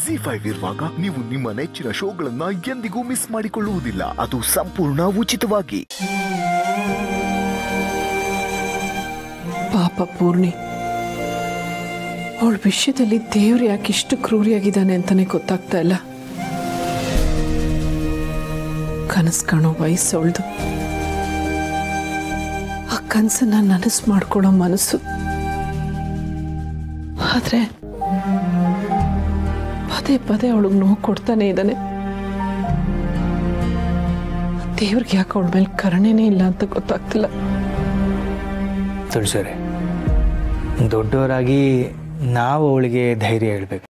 G five ಇರುವಾಗ ನೀವು ನಿಮ್ಮ ನೆಚ್ಚಿನ ಶೋಗಳನ್ನ ಎಂದಿಗೂ ಮಿಸ್ ಮಾಡಿಕೊಳ್ಳುವುದಿಲ್ಲ ಅದು ಸಂಪೂರ್ಣ ಉಚಿತವಾಗಿ ಪಾಪ ಪೂರ್ಣಿ ಅವಳ ವಿಷಯದಲ್ಲಿ ದೇವ್ರು ಯಾಕೆ ಇಷ್ಟು ಕ್ರೂರಿಯಾಗಿದ್ದಾನೆ ಅಂತಾನೆ ಗೊತ್ತಾಗ್ತಾ ಇಲ್ಲ ಕನಸು ಕಾಣೋ ವಯಸ್ಸು ಅವಳ್ದು ಆ ಕನಸನ್ನ ನನಸು ಮಾಡ್ಕೊಳ್ಳೋ ಮನಸ್ಸು ಆದ್ರೆ ಪದೇ ಪದೇ ಅವಳಿಗೆ ನೋವು ಕೊಡ್ತಾನೆ ಇದ್ದಾನೆ ದೇವ್ರಿಗೆ ಯಾಕೆ ಅವಳ ಮೇಲೆ ಕರುಣೆನೇ ಇಲ್ಲ ಅಂತ ಗೊತ್ತಾಗ್ತಿಲ್ಲ ತುಳಸೋರೆ ದೊಡ್ಡವರಾಗಿ ನಾವು ಅವಳಿಗೆ ಧೈರ್ಯ ಹೇಳ್ಬೇಕು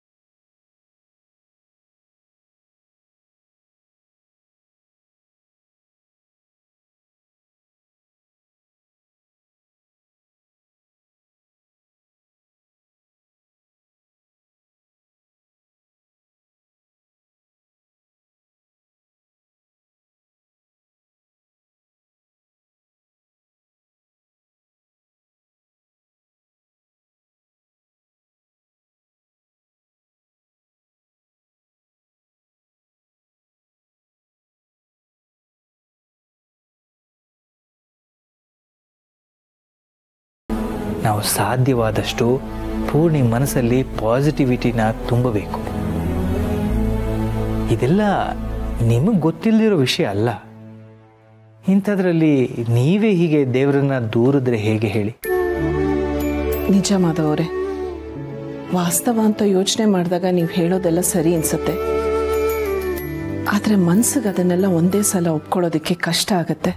ನಾವು ಸಾಧ್ಯವಾದಷ್ಟು ಪೂರ್ಣಿ ಮನಸ್ಸಲ್ಲಿ ಪಾಸಿಟಿವಿಟಿನ ತುಂಬಬೇಕು ಇದೆಲ್ಲ ನಿಮಗೆ ಗೊತ್ತಿಲ್ಲದಿರೋ ವಿಷಯ ಅಲ್ಲ ಇಂಥದ್ರಲ್ಲಿ ನೀವೇ ಹೀಗೆ ದೇವರನ್ನ ದೂರಿದ್ರೆ ಹೇಗೆ ಹೇಳಿ ನಿಜ ಮಾಧವರೇ ವಾಸ್ತವ ಅಂತ ಯೋಚನೆ ಮಾಡಿದಾಗ ನೀವು ಹೇಳೋದೆಲ್ಲ ಸರಿ ಅನ್ಸುತ್ತೆ ಆದರೆ ಮನ್ಸಿಗೆ ಅದನ್ನೆಲ್ಲ ಒಂದೇ ಸಲ ಒಪ್ಕೊಳ್ಳೋದಕ್ಕೆ ಕಷ್ಟ ಆಗತ್ತೆ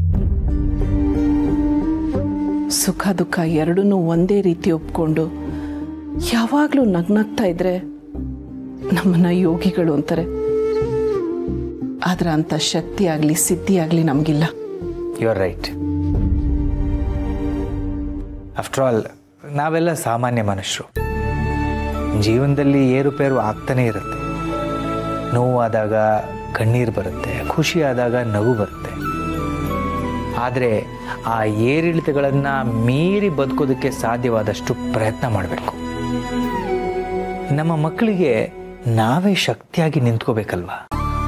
ಸುಖ ದುಃಖ ಎರಡನ್ನೂ ಒಂದೇ ರೀತಿ ಒಪ್ಕೊಂಡು ಯಾವಾಗಲೂ ನಗ್ನಗ್ತಾ ಇದ್ರೆ ನಮ್ಮನ್ನ ಯೋಗಿಗಳು ಅಂತಾರೆ ಆದ್ರೆ ಅಂಥ ಶಕ್ತಿ ಆಗಲಿ ಸಿದ್ಧಿ ಆಗಲಿ ನಮಗಿಲ್ಲ you are right after all ನಾವೆಲ್ಲ ಸಾಮಾನ್ಯ ಮನುಷ್ಯರು ಜೀವನದಲ್ಲಿ ಏರುಪೇರು ಆಗ್ತಾನೆ ಇರುತ್ತೆ ನೋವಾದಾಗ ಕಣ್ಣೀರು ಬರುತ್ತೆ ಖುಷಿ ಆದಾಗ ನಗು ಬರುತ್ತೆ ಆದರೆ ಆ ಏರಿಳಿತಗಳನ್ನು ಮೀರಿ ಬದುಕೋದಕ್ಕೆ ಸಾಧ್ಯವಾದಷ್ಟು ಪ್ರಯತ್ನ ಮಾಡಬೇಕು ನಮ್ಮ ಮಕ್ಕಳಿಗೆ ನಾವೇ ಶಕ್ತಿಯಾಗಿ ನಿಂತ್ಕೋಬೇಕಲ್ವಾ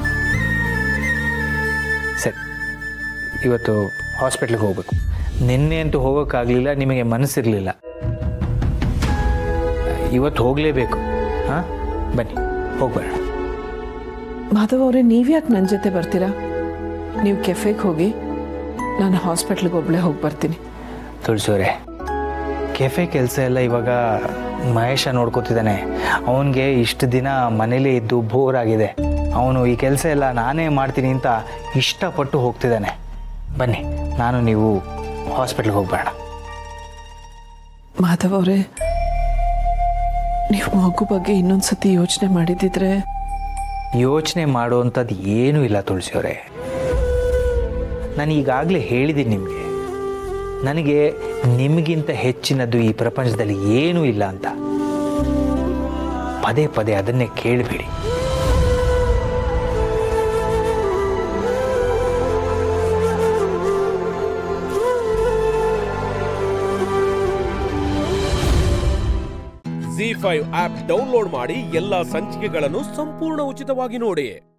ಸರಿ ಇವತ್ತು ಹಾಸ್ಪಿಟ್ಲಿಗೆ ಹೋಗ್ಬೇಕು ನಿನ್ನೆ ಅಂತೂ ಹೋಗೋಕ್ಕಾಗಲಿಲ್ಲ ನಿಮಗೆ ಮನಸ್ಸಿರಲಿಲ್ಲ ಇವತ್ತು ಹೋಗಲೇಬೇಕು ಹಾಂ ಬನ್ನಿ ಹೋಗ್ಬೇಡ ಮಾಧವ್ ಅವರೇ ನೀವ್ಯಾಕೆ ನನ್ನ ಜೊತೆ ಬರ್ತೀರಾ ನೀವು ಕೆಫೆಗೆ ಹೋಗಿ ನಾನು ಹಾಸ್ಪಿಟ್ಲಿಗೆ ಒಬ್ಬಳೇ ಹೋಗಿ ಬರ್ತೀನಿ ತುಳಸೋರೆ ಕೆಫೆ ಕೆಲಸ ಎಲ್ಲ ಇವಾಗ ಮಹೇಶ ನೋಡ್ಕೋತಿದ್ದಾನೆ ಅವನಿಗೆ ಇಷ್ಟು ದಿನ ಮನೇಲೇ ಇದ್ದು ಬೋರ್ ಆಗಿದೆ ಅವನು ಈ ಕೆಲಸ ಎಲ್ಲ ನಾನೇ ಮಾಡ್ತೀನಿ ಅಂತ ಇಷ್ಟಪಟ್ಟು ಹೋಗ್ತಿದ್ದಾನೆ ಬನ್ನಿ ನಾನು ನೀವು ಹಾಸ್ಪಿಟ್ಲಿಗೆ ಹೋಗ್ಬೇಡ ಮಾಧವ್ ಅವರೇ ನೀವು ಮಗು ಬಗ್ಗೆ ಇನ್ನೊಂದ್ಸತಿ ಯೋಚನೆ ಮಾಡಿದಿದ್ರೆ ಯೋಚನೆ ಮಾಡುವಂಥದ್ದು ಏನೂ ಇಲ್ಲ ತುಳಸಿಯವರೇ ನಾನು ಈಗಾಗಲೇ ಹೇಳಿದ್ದೀನಿ ನಿಮಗೆ ನನಗೆ ನಿಮಗಿಂತ ಹೆಚ್ಚಿನದು ಈ ಪ್ರಪಂಚದಲ್ಲಿ ಏನೂ ಇಲ್ಲ ಅಂತ ಪದೇ ಪದೇ ಅದನ್ನೇ ಕೇಳಬೇಡಿ ಜಿ ಫೈವ್ ಆಪ್ ಡೌನ್ಲೋಡ್ ಮಾಡಿ ಎಲ್ಲಾ ಸಂಚಿಕೆಗಳನ್ನು ಸಂಪೂರ್ಣ ಉಚಿತವಾಗಿ ನೋಡಿ